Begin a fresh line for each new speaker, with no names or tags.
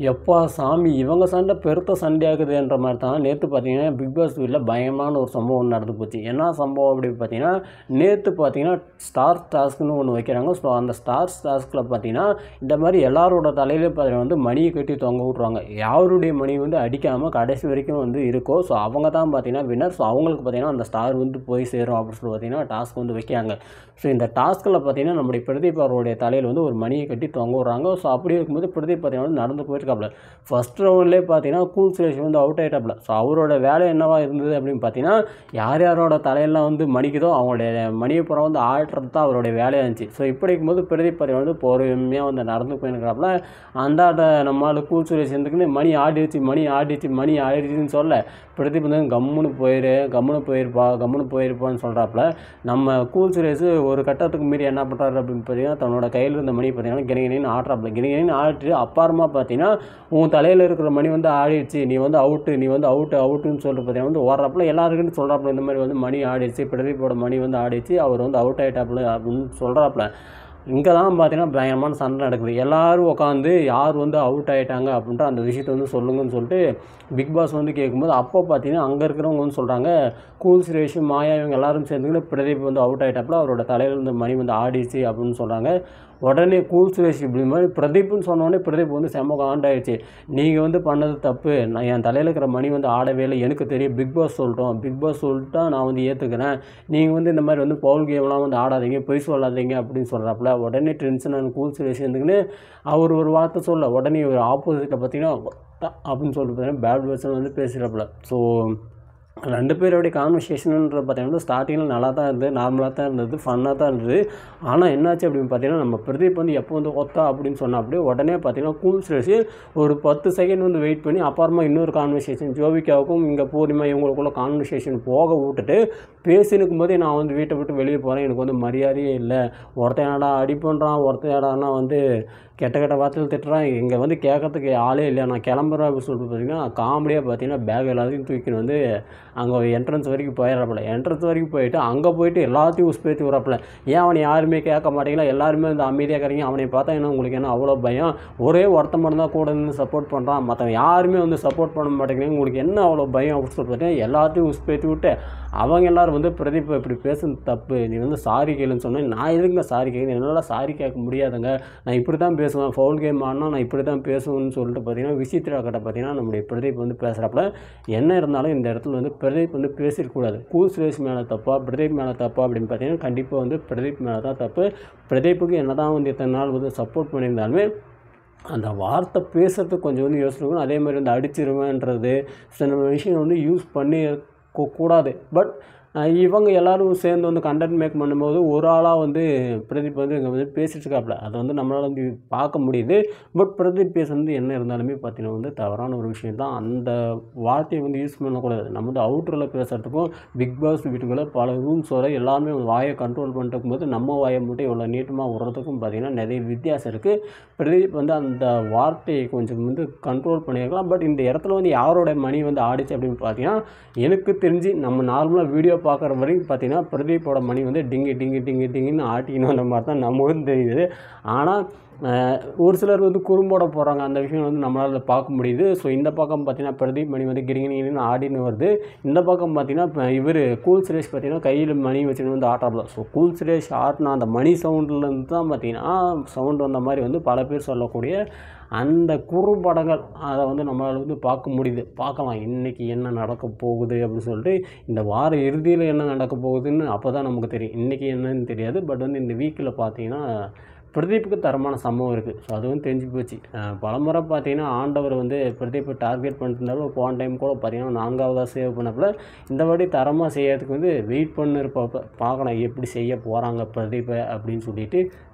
எப்பா சாமி இவங்க சண்டை பெருத்த சண்டையாகுதுன்ற மாதிரி தான் நேற்று பார்த்தீங்கன்னா பிக் பாஸ் வீட்டில் பயங்கரமான ஒரு சம்பவம் ஒன்று நடந்து போச்சு என்ன சம்பவம் அப்படின்னு பார்த்தீங்கன்னா நேற்று பார்த்தீங்கன்னா ஸ்டார் டாஸ்க்னு ஒன்று வைக்கிறாங்க ஸோ அந்த ஸ்டார் டாஸ்கில் பார்த்தீங்கன்னா இந்த மாதிரி எல்லாரோட தலையிலே பார்த்தீங்கன்னா வந்து மணியை கட்டி தொங்க விட்ருவாங்க யாருடைய மணி வந்து அடிக்காமல் கடைசி வரைக்கும் வந்து இருக்கோ ஸோ அவங்க தான் பார்த்தீங்கன்னா வின்னர் ஸோ அவங்களுக்கு பார்த்தீங்கன்னா அந்த ஸ்டார் வந்து போய் சேரும் அப்படின்னு சொல்லி பார்த்தீங்கன்னா டாஸ்க் வந்து வைக்காங்க ஸோ இந்த டாஸ்கில் பார்த்தீங்கன்னா நம்முடைய பிரதீப் அவருடைய தலையில் வந்து ஒரு மணியை கட்டி தொங்க விட்றாங்க ஸோ அப்படி இருக்கும்போது பிரதீப் பார்த்தீங்கன்னா வந்து நடந்து போயிருக்காப்புல ஃபர்ஸ்ட் ரவுண்ட்லேயே பார்த்தீங்கன்னா கூல் சுரேஷ் வந்து அவுட் ஆகிட்டாப்புல ஸோ அவரோட வேலை என்னவா இருந்தது அப்படின்னு பார்த்தீங்கன்னா யார் யாரோட தலையெல்லாம் வந்து மணிக்குதோ அவங்களுடைய மணியை புறம் வந்து ஆடுறது தான் அவருடைய வேலையாக இருந்துச்சு ஸோ இப்படி இருக்கும்போது பிரதீப் பார்த்தீங்கன்னா வந்து பொறுமையாக வந்து நடந்து போயிருக்கிறாப்புல அந்தாட்ட நம்மளால் கூல் சுரேஷ் இருந்துக்குன்னு மணி ஆடிடுச்சு மணி ஆடிடுச்சு மணி ஆடிடுச்சுன்னு சொல்ல பிரதீப் வந்து கம்முன்னு போயிரு கம்முன்னு போயிருப்பா கம்முன்னு போயிருப்பான்னு சொல்கிறாப்புல நம்ம கூல் சுரேஷ் ஒரு கட்டத்துக்கு மீறி என்ன பண்ணுறாரு அப்படின்னு பார்த்தீங்கன்னா தன்னோட கையில் இருந்த மணி பார்த்தீங்கன்னா கிணகிணின்னு ஆடுறாப்புல கிணகிணின்னு ஆடிட்டு அப்பாரமாக பார்த்தீங்கன்னா உன் தலையில் இருக்கிற மணி வந்து ஆடிடுச்சு நீ வந்து அவுட்டு நீ வந்து அவுட்டு அவுட்டுன்னு சொல்லிட்டு பார்த்தீங்கன்னா வந்து ஓடுறாப்புல எல்லாருக்குன்னு சொல்கிறாப்புல இந்த மாதிரி வந்து மணி ஆடிடுச்சு பிரதீப்போட மணி வந்து ஆடிடுச்சு அவர் வந்து அவுட் ஆகிட்டாப்புல அப்படின்னு சொல்கிறாப்புல இங்கே தான் பார்த்தீங்கன்னா பயங்கரமான சண்டை நடக்குது எல்லாரும் உட்காந்து யார் வந்து அவுட் ஆகிட்டாங்க அப்படின்ட்டு அந்த விஷயத்தை வந்து சொல்லுங்கன்னு சொல்லிட்டு பிக் பாஸ் வந்து கேட்கும்போது அப்போ பார்த்தீங்கன்னா அங்கே இருக்கிறவங்க வந்து சொல்கிறாங்க கூல் சுரேஷ் மாயா இவங்க எல்லாரும் சேர்ந்துக்கிட்டு பிரதீப் வந்து அவுட் ஆகிட்டாப்புல அவரோட தலையில் இருந்த மணி வந்து ஆடிச்சு அப்படின்னு சொல்கிறாங்க உடனே கூல் சுரேஷ் இப்படி மாதிரி பிரதீப்னு சொன்னோடனே பிரதீப் வந்து செம்ம காண்டாயிடுச்சு நீங்கள் வந்து பண்ணது தப்பு நான் என் தலையில் இருக்கிற மணி வந்து ஆடவே இல்லை எனக்கு தெரியும் பிக் பாஸ் சொல்லிட்டோம் பிக் பாஸ் சொல்லிட்டா நான் வந்து ஏற்றுக்கிறேன் நீங்கள் வந்து இந்த மாதிரி வந்து பவுல் கேம்லாம் வந்து ஆடாதீங்க பொய் சொல்லாதீங்க அப்படின்னு சொல்கிறாப்புல உடனே டென்ஷனான கூல் சுரேஷ் இருந்துக்குன்னு அவர் ஒரு வார்த்தை சொல்ல உடனே ஒரு ஆப்போசிட்டில் பார்த்தீங்கன்னா அப்படின்னு சொல்லிட்டு பார்த்தீங்கன்னா பேட் வேர்ட்ஸ் வந்து பேசுகிறாப்புல ஸோ ரெண்டு பேருடைய கான்வர்சேஷனுன்ற பார்த்தீங்கன்னா ஸ்டார்டிங்கில் நல்லா தான் இருந்தது நார்மலாக தான் இருந்தது ஃபன்னாக தான் இருந்தது ஆனால் என்னாச்சு அப்படின்னு பார்த்தீங்கன்னா நம்ம பிரதீப் வந்து எப்போ வந்து ஒத்தா அப்படின்னு சொன்னால் அப்படியே உடனே பார்த்தீங்கன்னா கூல் ஸ்ட்ரெஸ்ஸு ஒரு பத்து செகண்ட் வந்து வெயிட் பண்ணி அப்புறமா இன்னொரு கான்வர்சேஷன் ஜோவிகாவுக்கும் இங்கே பூர்ணிமா இவங்களுக்குள்ள கான்வர்சேஷன் போக விட்டுட்டு பேசினுக்கும் போதே நான் வந்து வீட்டை விட்டு வெளியே போகிறேன் எனக்கு வந்து மரியாதையே இல்லை ஒருத்தன் என்னடா அடி பண்ணுறான் ஒருத்தன் என்னடான்னா வந்து கெட்ட கெட்ட வார்த்தையில் திட்டுறான் இங்கே வந்து கேட்கறதுக்கு ஆளே இல்லை நான் கிளம்புறேன் அப்படின்னு சொல்லிட்டு பார்த்தீங்கன்னா காமெடியாக பார்த்தீங்கன்னா பேக் எல்லாத்தையும் தூக்கின்னு வந்து அங்கே என்ட்ரன்ஸ் வரைக்கும் போயிடறாப்புல என்ட்ரன்ஸ் வரைக்கும் போயிட்டு அங்கே போயிட்டு எல்லாத்தையும் உஸ்பேத்தி விட்றாப்புல ஏன் அவனை யாருமே கேட்க மாட்டீங்களா எல்லாருமே வந்து அமைதியாக இருக்கிறீங்க அவனை பார்த்தா என்ன உங்களுக்கு என்ன அவ்வளோ பயம் ஒரே ஒருத்தன் மட்டும் தான் கூட இருந்து சப்போர்ட் பண்ணுறான் மற்றவன் யாருமே வந்து சப்போர்ட் பண்ண மாட்டேங்கிறீங்க உங்களுக்கு என்ன அவ்வளோ பயம் அப்படின்னு சொல்லிட்டு பார்த்தீங்கன்னா எல்லாத்தையும் உஸ்பேத்தி விட்டு அவங்க எல்லாரும் வந்து பிரதீப் இப்படி பேசுனது தப்பு நீ வந்து சாரி கேளுன்னு சொன்னேன் நான் எதுங்க சாரி கேட்குறேன் என்னால் சாரி கேட்க முடியாதுங்க நான் இப்படி தான் பேசுவேன் ஃபவுல் கேம் ஆனால் நான் இப்படி தான் பேசுவேன்னு சொல்லிட்டு பார்த்தீங்கன்னா விசித்ரா கிட்ட பார்த்தீங்கன்னா நம்முடைய பிரதீப் வந்து பேசுகிறப்பல என்ன இருந்தாலும் இந்த இடத்துல வந்து பிரதீப் வந்து பேசிடக்கூடாது கூல் சுரேஷ் மேலே தப்பா பிரதீப் மேலே தப்பா அப்படின்னு பார்த்தீங்கன்னா கண்டிப்பாக வந்து பிரதீப் மேலே தான் தப்பு பிரதீப்புக்கு என்ன தான் வந்து இத்தனை நாள் வந்து சப்போர்ட் பண்ணியிருந்தாலுமே அந்த வார்த்தை பேசுறதுக்கு கொஞ்சம் வந்து யோசிக்கணும் அதே மாதிரி வந்து அடிச்சிருவேன்றது சில விஷயம் வந்து யூஸ் பண்ணி கூ- கூடாது பட் அஹ் இவங்க எல்லாரும் சேர்ந்து வந்து கண்டென்ட் மேக் பண்ணும்போது ஒரு ஆளாக வந்து பிரதீப் வந்து இங்கே வந்து பேசிட்டு இருக்காப்புல அதை வந்து நம்மளால் வந்து பார்க்க முடியுது பட் பிரதீப் பேச வந்து என்ன இருந்தாலுமே பார்த்தீங்கன்னா வந்து தவறான ஒரு விஷயம் தான் அந்த வார்த்தையை வந்து யூஸ் பண்ணக்கூடாது நம்ம வந்து அவுட்டரில் பேசுகிறதுக்கும் பிக் பாஸ் வீட்டுக்குள்ளே பல ரூம்ஸோட எல்லாமே வந்து வாயை கண்ட்ரோல் பண்ணிட்டு இருக்கும்போது நம்ம வாயை மட்டும் இவ்வளோ நீட்டமாக விடுறதுக்கும் பார்த்தீங்கன்னா நிறைய வித்தியாசம் இருக்குது பிரதீப் வந்து அந்த வார்த்தையை கொஞ்சம் வந்து கண்ட்ரோல் பண்ணியிருக்கலாம் பட் இந்த இடத்துல வந்து யாரோட மணி வந்து ஆடிச்சு அப்படின்னு பார்த்தீங்கன்னா எனக்கு தெரிஞ்சு நம்ம நார்மலாக வீடியோ பார்க்குற வரைக்கும் பார்த்தீங்கன்னா பிரதீப்போட மணி வந்து டிங்கி டிங்கி டிங்கி டிங்கின்னு ஆட்டிக்கணும் அந்த மாதிரி தான் நம்ம வந்து தெரியுது ஆனால் அஹ், ஒரு சிலர் வந்து குறும்போட போகிறாங்க அந்த விஷயம் வந்து நம்மளால் பார்க்க முடியுது ஸோ இந்த பக்கம் பார்த்தீங்கன்னா பிரதீப் மணி வந்து கிரிங்கின்னு ஆடின்னு வருது இந்த பக்கம் பார்த்தீங்கன்னா இவர் கூல் சுரேஷ் பார்த்தீங்கன்னா கையில் மணி வச்சுன்னு வந்து ஆட்டாப்ல ஸோ கூல் சுரேஷ் ஆட்டின அந்த மணி சவுண்ட்லேருந்து தான் பார்த்தீங்கன்னா சவுண்ட் வந்த மாதிரி வந்து பல பேர் சொல்லக்கூடிய அந்த குறும்படங்கள் அதை வந்து நம்மளால் வந்து பார்க்க முடியுது பார்க்கலாம் இன்றைக்கி என்ன நடக்க போகுது அப்படின்னு சொல்லிட்டு இந்த வார இறுதியில் என்ன நடக்க போகுதுன்னு அப்போ தான் நமக்கு தெரியும் இன்றைக்கி என்னன்னு தெரியாது பட் வந்து இந்த வீக்கில் பார்த்தீங்கன்னா பிரதீப்புக்கு தரமான சம்பவம் இருக்குது ஸோ அது வந்து தெரிஞ்சு போச்சு அஹ் பலமுறை பார்த்தீங்கன்னா ஆண்டவர் வந்து பிரதீப்பை டார்கெட் பண்ணிட்டு இருந்தாலும் போன டைம் கூட பார்த்தீங்கன்னா நான்காவதாக சேவ் பண்ணப்பல இந்த வாட்டி தரமாக செய்யறதுக்கு வந்து வெயிட் பண்ணி இருப்பப்ப பார்க்கலாம் எப்படி செய்ய போகிறாங்க பிரதீப்பை அப்படின்னு சொல்லிட்டு